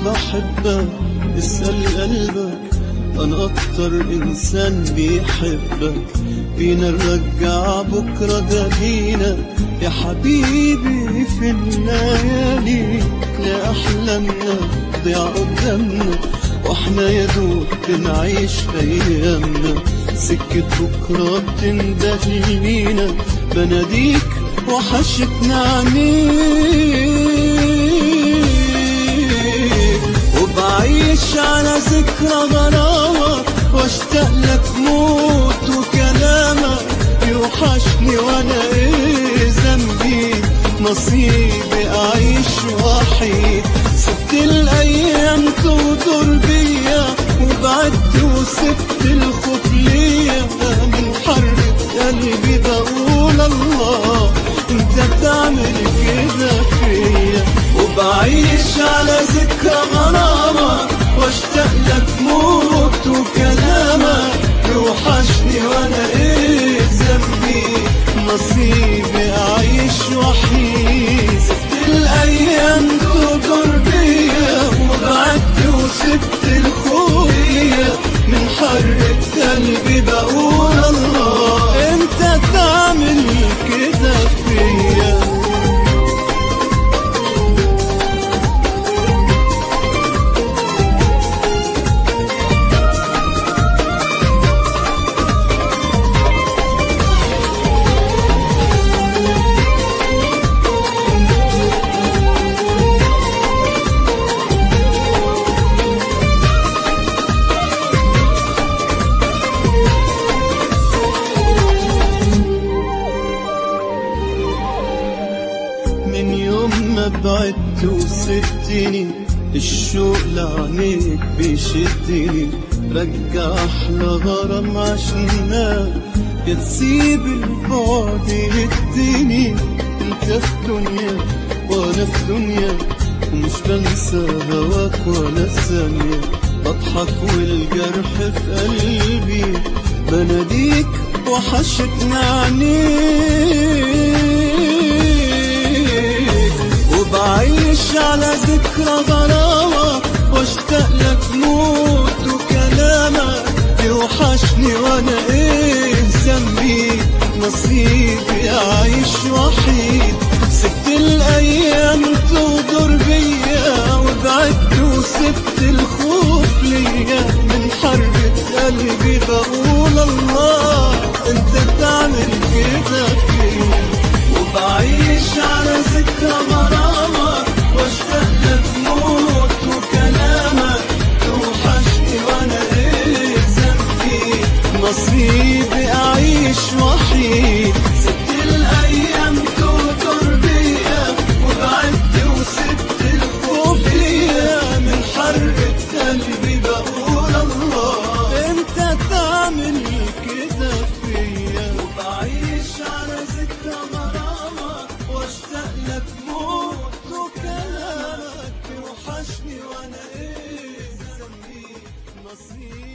بحبك اسأل قلبك أنا أكتر إنسان بيحبك فينا نرجع بكرة ده لينا يا حبيبي في الليالي لا أحلامنا ضيع قدامنا واحنا يا دوب بنعيش أيامنا سكة بكرة بتنده لينا بناديك وحشتنا عينيك وبعيش على ذكرى غرامك واشتاق لك موت وكلامك يوحشني وانا ايه ذنبي نصيبي اعيش وحيد سبت الايام تغدر بيا وبعدت وسبت الخوف ليا من حرة قلبي بقول الله انت بتعمل كده فيا وبعيش على ذكرى غرامك واشتاق لك موت وكلامك يوحشني وانا ايه ذنبي نصيبي اعيش وحيد سبت الايام تغدر بيا وبعدت وسبت الخوف ليا من حرة قلبي بقول الله انت تعمل كده فيا من يوم ما بعدت وسبتني الشوق لعينيك بيشدني رجع احلى غرام عشنا يا تسيب البعد يديني انت في دنيا وانا في دنيا ومش بنسى هواك ولا ثانية بضحك والجرح في قلبي بناديك وحشتنا عينيك وبعيش على ذكرى غرامك واشتاق لك موت وكلامك يوحشني وانا ايه ذنبي نصيبي اعيش وحيد سبت الايام تغدر بيا وبعدت وسبت الخوف ليا من حرة قلبي بقول الله انت بتعمل كده فيا وبعيش على ذكرى غرامك واشتاق لك موت وكلامك توحشني وانا ايه ذنبي نصيبي اعيش وحيد سبت الايام تغدر بيا وبعدت وسبت الخوف ليا من حرة قلبي بقول الله انت تعمل كده فيا وبعيش على ذكرى غرامك واشتاق لك موت وكلامك يوحشني وانا ايه ذنبي نصيبي